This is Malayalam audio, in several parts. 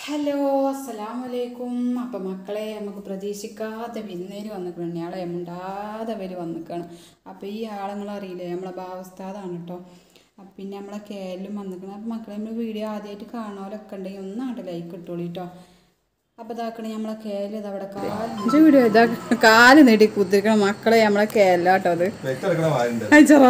ഹലോ അസ്സലാം വലൈക്കും അപ്പം മക്കളെ നമുക്ക് പ്രതീക്ഷിക്കാതെ വിരുന്നേര് വന്നിക്കണം ഇയാളെ മുണ്ടാതെ വര് വന്നിക്കാണ് അപ്പം ഈ ആളുങ്ങൾ അറിയില്ലേ നമ്മളെ ഭാവസ്ഥാതാണ് കേട്ടോ അപ്പം പിന്നെ നമ്മളെ കേരളം വന്നിക്കണം അപ്പം മക്കളെ നമ്മൾ വീഡിയോ ആദ്യമായിട്ട് കാണുന്നവരൊക്കെ ഉണ്ടെങ്കിൽ ഒന്നാണ്ട് ലൈക്ക് ഇട്ടോളി കേട്ടോ അപ്പം ഇതാക്കണേ നമ്മളെ കേരളം ഇതവിടെ കാല് വീഡിയോ ഇതാ കാല് നീട്ടി കുത്തിരിക്കണം മക്കളെ നമ്മളെ കേരളം കേട്ടോ അത് വെക്കെടുക്കണ വായുണ്ട് അയച്ചറോ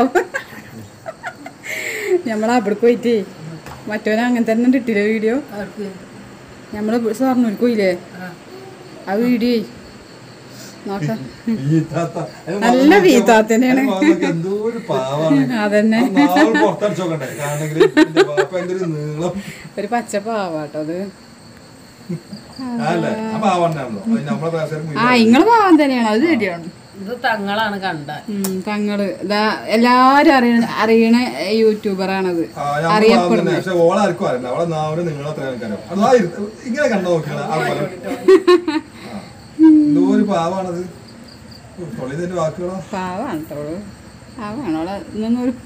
നമ്മളവിടെ പോയിട്ട് മറ്റവനെ അങ്ങനെ തന്നെ ഇട്ടില്ല വീഡിയോ നമ്മള് സ്വർണ്ണൂർക്ക് പോയില്ലേ ആ വീഡിയോ നോക്കാം വീത്താത്ത. അത് നല്ല മകൻ വീത്താത്തന്നെയാണ്. അത് മകനൊക്കെ എന്തോ ഒരു പാവാണ്. അതന്നെ ആ നാവ് പുറത്തടിച്ച് നോക്കണ്ടേ? കാണെങ്കില് ഇതിന്റെ വാപ്പ എന്തൊരു നീളം. ഒരു പച്ച പാവാട്ടോ അത് അതല്ലേ? ആ പാവാണ്ടാണല്ലോ. അത് നമ്മളെ ഭാഷയിൽ ആ മുഴുവൻ. ഇങ്ങള് പാവം തന്നെയാണ് അത് ശരിയാണ് ഇത് തങ്ങളാണ് കണ്ട ഉം, തങ്ങള് ഇതാ എല്ലാരും അറിയണ അറിയണ യൂട്യൂബറാണത് ആ, നമ്മള് പാവം തന്നെ. പക്ഷെ ഓളെ ആർക്കും അറിയില്ല. അവളെ നാവിന് നീളം എത്ര ആൾക്കാരോ. അതാ ഇരു- ഇങ്ങനെ കണ്ടു നോക്കിയാ ആ പോലെ. ആ. എന്തോ ഒരു പാവാണത് തൊള്ളിന്റെ വാക്കുകളോ പാവാണ് കേട്ടോ പാവാണ് അവളെ ഇന്നൊന്നും ഒരു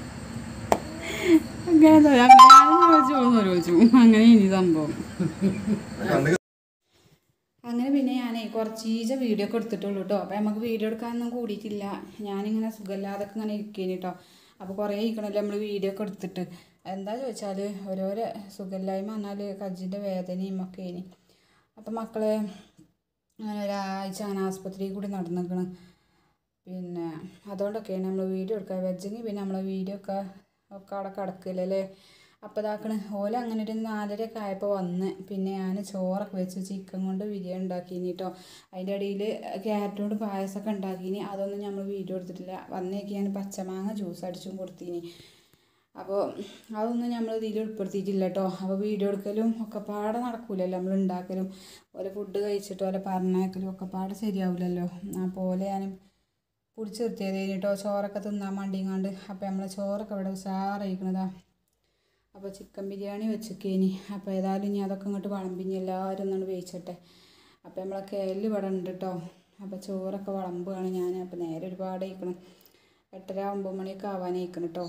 അങ്ങനെ അങ്ങനെ ചോദിച്ചു അങ്ങനെ ഇനി സംഭവം കണ്ട് അങ്ങനെ പിന്നെ ഞാനേ കുറച്ചീച്ച വീഡിയോ ഒക്കെ എടുത്തിട്ടുള്ളൂ കേട്ടോ അപ്പോൾ നമുക്ക് വീഡിയോ എടുക്കാനൊന്നും കൂടിയിട്ടില്ല ഞാനിങ്ങനെ സുഖമില്ലാതൊക്കെ ഇങ്ങനെ ഇരിക്കേനി കേട്ടോ അപ്പോൾ കുറേ ഇരിക്കണല്ലോ നമ്മൾ വീഡിയോ ഒക്കെ എടുത്തിട്ട് എന്താ ചോദിച്ചാൽ ഓരോരോ സുഖമില്ലായ്മ പറഞ്ഞാൽ കജ്ജിൻ്റെ വേദനയും ഒക്കെ ഇനി അപ്പോൾ മക്കളെ അങ്ങനെ ഒരാഴ്ച അങ്ങനെ ആസ്പത്രിയിൽ കൂടി നടന്നിക്കണ് പിന്നെ അതുകൊണ്ടൊക്കെയാണ് നമ്മൾ വീഡിയോ എടുക്കുക വെച്ചെങ്കിൽ പിന്നെ നമ്മളെ വീഡിയോ ഒക്കെ ഒക്കെ അവിടെ കിടക്കില്ലല്ലേ അപ്പോൾ ഇതാക്കണ് ഓല അങ്ങനെ ഒരു നാലരയൊക്കെ ആയപ്പോൾ വന്ന് പിന്നെ ഞാൻ ചോറൊക്കെ വെച്ച് ചിക്കൻ കൊണ്ട് ബിരിയാണി ഉണ്ടാക്കീനി കേട്ടോ അതിൻ്റെ ഇടയിൽ ക്യാരറ്റ് കൊണ്ട് പായസമൊക്കെ ഉണ്ടാക്കീനി അതൊന്നും നമ്മൾ വീഡിയോ എടുത്തിട്ടില്ല വന്നേക്ക് ഞാൻ പച്ചമാങ്ങ ജ്യൂസ് അടിച്ചും കൊടുത്തീനി അപ്പോൾ അതൊന്നും നമ്മൾ ഇതിൽ ഉൾപ്പെടുത്തിയിട്ടില്ല കേട്ടോ അപ്പോൾ വീഡിയോ എടുക്കലും ഒക്കെ പാടെ നടക്കൂലല്ലോ നമ്മൾ ഉണ്ടാക്കലും ഓലെ ഫുഡ് കഴിച്ചിട്ട് ഓലെ പറഞ്ഞേക്കലും ഒക്കെ പാടെ ശരിയാവില്ലല്ലോ അപ്പോൾ ഓലെ ഞാൻ പിടിച്ച് നിർത്തിയതേനി കേട്ടോ ചോറൊക്കെ തിന്നാൻ വേണ്ടിങ്ങാണ്ട് അപ്പോൾ നമ്മളെ ചോറൊക്കെ ഇവിടെ ഉഷാറായിരിക്കണതാ അപ്പോൾ ചിക്കൻ ബിരിയാണി വെച്ചേക്കേനി അപ്പോൾ ഏതായാലും ഇനി അതൊക്കെ ഇങ്ങോട്ട് വിളമ്പിഞ്ഞ് എല്ലാവരും ഒന്നാണ് വേവിച്ചട്ടെ അപ്പോൾ നമ്മളെ കേരള ഇവിടെ ഉണ്ട് കേട്ടോ അപ്പോൾ ചോറൊക്കെ വിളമ്പുകയാണ് ഞാൻ അപ്പോൾ നേരെ ഒരുപാട് കഴിക്കണം എട്ടര ഒമ്പത് മണിയൊക്കെ ആവാനായിക്കണം കേട്ടോ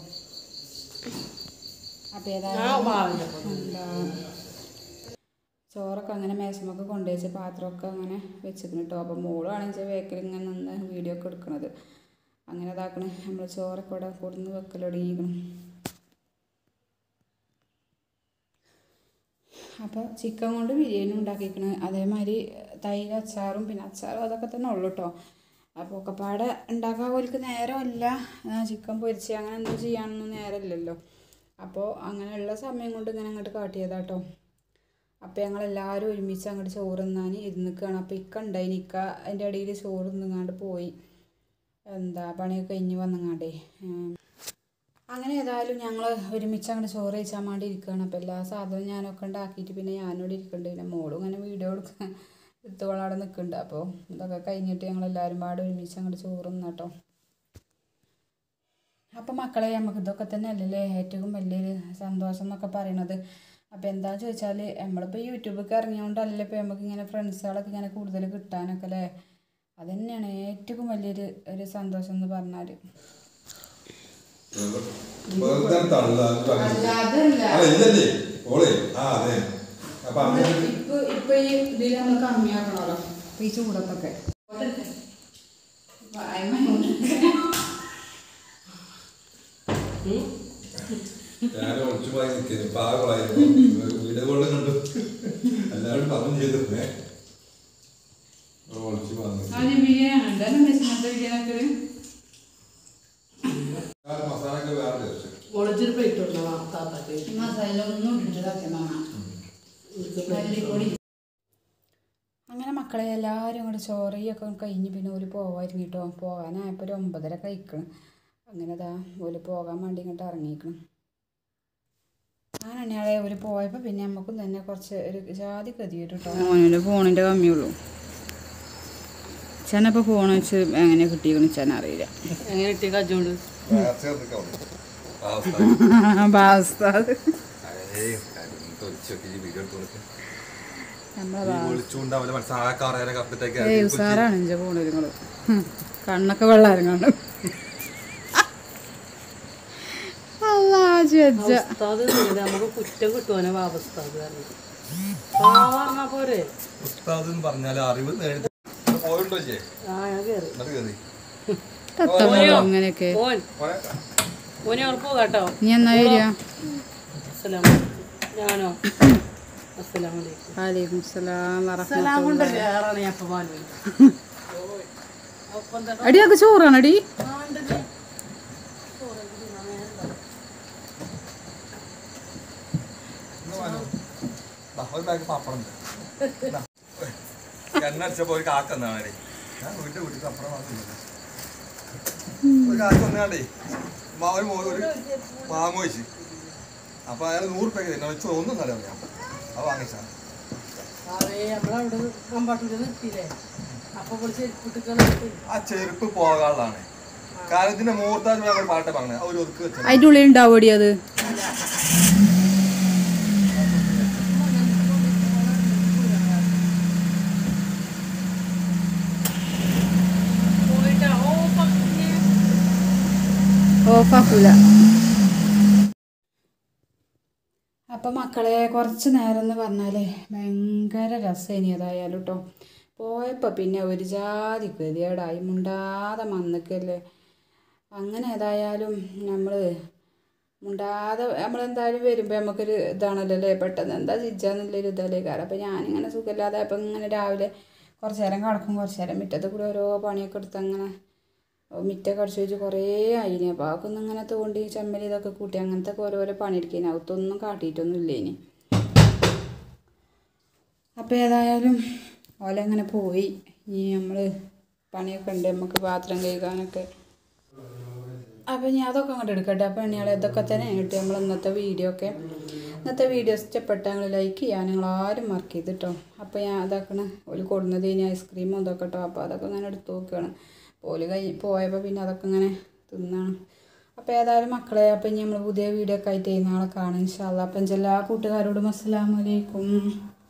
അപ്പോൾ ഏതായാലും എന്താ ചോറൊക്കെ അങ്ങനെ മേശമൊക്കെ കൊണ്ടുവച്ച് പാത്രമൊക്കെ അങ്ങനെ വെച്ചിരുന്നു കേട്ടോ അപ്പോൾ മോളാണെങ്കിൽ വേക്കൽ ഇങ്ങനെ നിന്ന് വീഡിയോ ഒക്കെ എടുക്കണത് അങ്ങനെ ഇതാക്കണേ നമ്മൾ ചോറൊക്കെ ഇവിടെ കൊടുന്ന് വെക്കൽ തുടങ്ങിയിരിക്കണം അപ്പോൾ ചിക്കൻ കൊണ്ട് ബിരിയാണി ഉണ്ടാക്കിയിരിക്കണ് അതേമാതിരി തൈര് അച്ചാറും പിന്നെ അച്ചാറും അതൊക്കെ തന്നെ ഉള്ളു കേട്ടോ അപ്പോൾ ഒക്കെപ്പാടെ ഉണ്ടാക്കാൻ പോലിക്ക് നേരമില്ല ചിക്കൻ പൊരിച്ച് അങ്ങനെ എന്തോ ചെയ്യാനൊന്നും നേരമില്ലല്ലോ അപ്പോൾ അങ്ങനെയുള്ള സമയം കൊണ്ട് ഇങ്ങനെ അങ്ങോട്ട് കാട്ടിയതാട്ടോ അപ്പോൾ ഞങ്ങൾ എല്ലാവരും ഒരുമിച്ച് അങ്ങോട്ട് ചോറ് തിന്നാൻ ഇരുന്നിക്കുകയാണ് അപ്പോൾ ഇക്ക ഉണ്ടായിന് ഇക്ക അതിൻ്റെ ഇടയിൽ ചോറ് തിന്നങ്ങാണ്ട് പോയി എന്താ പണിയൊക്കെ കഴിഞ്ഞ് വന്നങ്ങാണ്ടേ ഉം. അങ്ങനെ ഏതായാലും ഞങ്ങൾ ഒരുമിച്ച് അങ്ങോട്ട് ചോറ് കഴിച്ചാൽ വേണ്ടി ഇരിക്കുകയാണ് അപ്പോൾ എല്ലാ സാധനവും ഞാനൊക്കെ ഉണ്ടാക്കിയിട്ട് പിന്നെ ഞാനോട് ഇരിക്കുന്നുണ്ട് പിന്നെ മോളും ഇങ്ങനെ വീഡിയോ എടുക്കാൻ എടുത്തോളവിടെ നിൽക്കുന്നുണ്ട് അപ്പോൾ ഇതൊക്കെ കഴിഞ്ഞിട്ട് ഞങ്ങൾ എല്ലാവരും പാടെ ഒരുമിച്ച് അങ്ങോട്ട് ചോറ് തിന്നാട്ടോ അപ്പം മക്കളെ നമുക്ക് ഇതൊക്കെ തന്നെ അല്ലല്ലേ ഏറ്റവും വലിയൊരു സന്തോഷം എന്നൊക്കെ പറയണത് അപ്പോൾ എന്താ ചോദിച്ചാൽ നമ്മളിപ്പോൾ യൂട്യൂബൊക്കെ ഇറങ്ങിയോണ്ടല്ലേ ഇപ്പോൾ നമുക്ക് ഇങ്ങനെ ഫ്രണ്ട്സുകളൊക്കെ ഇങ്ങനെ കൂടുതൽ കിട്ടാനൊക്കെ അല്ലേ അത് തന്നെയാണ് ഏറ്റവും വലിയൊരു ഒരു സന്തോഷം എന്ന് പറഞ്ഞാൽ വെറുതെ തള്ള അല്ല, അതല്ല. അല്ല ഇല്ലല്ലേ ഓളെ ആ അതെ അപ്പൊ അങ്ങനെ ഇപ്പൊ ഇപ്പൊ ഈ ഇതിൽ നമ്മൾ കമ്മിയാക്കണമല്ലോ ഇപ്പൊ ഈ ചൂടത്തൊക്കെ ഞാൻ ഒളിച്ചു പോയി നിൽക്കുന്നു പാകളായിരുന്നു വീഡിയോ കോളിൽ കണ്ടു എല്ലാവരും പറഞ്ഞു ചെയ്തു ഏ ഒളിച്ചു പറഞ്ഞു മസാല ഒക്കെ വേറെ ടേസ്റ്റ് ഒളിച്ചിട്ട് പോയിട്ടുണ്ടോ താത്താക്ക് മസാലൊന്നും അങ്ങനെ മക്കളെ എല്ലാവരും കൂടെ ചോറിയൊക്കെ കഴിഞ്ഞ് പിന്നെ ഒരു പോവായിരുന്നു കേട്ടോ പോകാനായപ്പോൾ ഒരു ഒമ്പതര കഴിക്കണം അങ്ങനെ ദാ ഓല് പോകാൻ വേണ്ടി ഇങ്ങോട്ട് ഇറങ്ങിക്കണം അങ്ങനെയാണെ ഒരു പോയപ്പോൾ പിന്നെ നമുക്കും തന്നെ കുറച്ച് ഒരു ജാതി ഗതി വരും കേട്ടോ മോനൊരു ഫോണിൻ്റെ കമ്മിയുള്ളൂ ചെന്നപ്പോൾ ഫോൺ വെച്ച് എങ്ങനെ കിട്ടിയെന്ന് വെച്ചാൽ അറിയില്ല എങ്ങനെ ഇട്ടി കജ്ജോണ്ട് ബാസ്താദ് നമ്മളെ വിളിച്ചുണ്ടാവില്ല മനസ്സിലാക്കാറേനെ കത്തിട്ടേക്ക് ഏയ് ഉസാറാണ് എൻ്റെ ഫോണിൽ നിങ്ങൾ കണ്ണൊക്കെ വെള്ളാരും കണ്ടു അല്ലാ ജഡ്ജ ഉസ്താദ് ഇങ്ങനെ നമുക്ക് കുറ്റം കിട്ടുവാനോ വാവസ്താദ് കാരണം പറഞ്ഞാ പോരെ ഉസ്താദ് എന്ന് പറഞ്ഞാൽ അറിവ് നേടി പോയിട്ടുണ്ടോ ഇല്ലേ ആ ഞാൻ കേറി എന്നിട്ട് കയറി തത്തമ്മ അങ്ങനെയൊക്കെ ഓൻ ഓനെ ഉറപ്പ് കേട്ടോ നീ എന്നാ വരിക അസ്സലാം ഞാനോ അസ്സലാം വലൈക്കും വാലേക്കും സലാം അസ്സലാം കൊണ്ടല്ലേ ആറാണ് ഞാൻ ഇപ്പൊ പാല് ഒപ്പം തന്നെ അടി അത് ചോറാണടി ദാ, ഒരു ബാഗ് പപ്പടം ഉണ്ട്. ദാ, ഏയ്, എണ്ണ അടിച്ചപ്പോ ഒരു കാക്ക എന്നാണേ ഞാൻ വീട്ടിൽ വീട്ടിൽ പപ്പടം വാങ്ങിക്കുന്നത് ഒരു കാക്ക വന്നാണ്ടേ മാ- ഒരു മോ- ഒരു മാങ്ങ വെച്ച് അപ്പൊ അയാൾ നൂറ് രൂപ തന്നെ വെച്ച് ഒന്നും നല്ല ഞാൻ അത് വാങ്ങിച്ചാ അതെ നമ്മളവിടെ കമ്പാട്ടൂര് നിർത്തിയില്ലേ അപ്പൊ വിളിച്ച് കുട്ടികളെ ആ ചെരുപ്പ് പോകാനുള്ളതാണ് കാരണം ഇതിന്റെ മുഹൂർത്താജ് ഞങ്ങൾ പാട്ട് പറഞ്ഞത് അവർ ഒതുക്കി വെച്ചത് അതിൻ്റെ ഉള്ളിൽ ഉണ്ടാവടി അത് പോയിട്ടാ ഓ പക്കിനെ ഓഫാക്കൂല അപ്പം മക്കളെ കുറച്ച് നേരം എന്ന് പറഞ്ഞാലേ ഭയങ്കര രസേനി ഏതായാലും കേട്ടോ പോയപ്പോൾ പിന്നെ ഒരു ജാതി ഗതികേടായി മുണ്ടാതെ മന്നക്കല്ലേ അങ്ങനെ ഏതായാലും നമ്മൾ മുണ്ടാതെ നമ്മളെന്തായാലും വരുമ്പോൾ നമുക്കൊരു ഇതാണല്ലോ അല്ലേ പെട്ടെന്ന് എന്താ ചിജാന്നുള്ളൊരു ഇതല്ലേ കാരണം അപ്പം ഞാനിങ്ങനെ സുഖമില്ലാതെ അപ്പം ഇങ്ങനെ രാവിലെ കുറച്ച് നേരം കിടക്കും കുറച്ച് നേരം മുറ്റത്ത് കൂടെ ഓരോ പണിയൊക്കെ എടുത്ത് അങ്ങനെ മിറ്റൊക്കെ അടിച്ച് വെച്ച് കുറേ ആയിനി അപ്പോൾ അതൊക്കെ ഇങ്ങനെ തോണ്ടി ചെമ്മലി ഇതൊക്കെ കൂട്ടി അങ്ങനത്തെ ഒക്കെ ഓരോരോ പണിയെടുക്കേനി അകത്തൊന്നും കാട്ടിയിട്ടൊന്നും ഇല്ലേനി അപ്പോൾ ഏതായാലും ഓല അങ്ങനെ പോയി ഇനി നമ്മൾ പണിയൊക്കെ ഉണ്ട് നമുക്ക് പാത്രം കഴുകാനൊക്കെ അപ്പോൾ ഞാൻ അതൊക്കെ അങ്ങോട്ട് എടുക്കട്ടെ അപ്പോൾ എണ്ണിയാൾ ഇതൊക്കെ തന്നെ കിട്ടി നമ്മൾ ഇന്നത്തെ വീഡിയോ ഒക്കെ ഇന്നത്തെ വീഡിയോ ഇഷ്ടപ്പെട്ട നിങ്ങൾ ലൈക്ക് ചെയ്യാൻ നിങ്ങൾ ആരും മാർക്ക് ചെയ്ത് കേട്ടോ അപ്പോൾ ഞാൻ അതാക്കണ ഒരു കൊടുന്നത് ഇനി ഐസ്ക്രീമും ഇതൊക്കെ കേട്ടോ അപ്പോൾ അതൊക്കെ ഇങ്ങനെ എടുത്ത് നോക്കുകയാണ് പോല് കൈ പോയപ്പോൾ പിന്നെ അതൊക്കെ ഇങ്ങനെ തിന്നാണ് അപ്പോൾ ഏതായാലും മക്കളെ അപ്പം ഇനി നമ്മൾ പുതിയ വീഡിയോ ഒക്കെ ആയിട്ട് നാളെ കാണാം ഇൻഷാല്ല അപ്പം എല്ലാ കൂട്ടുകാരോടും അസ്സലാമലൈക്കും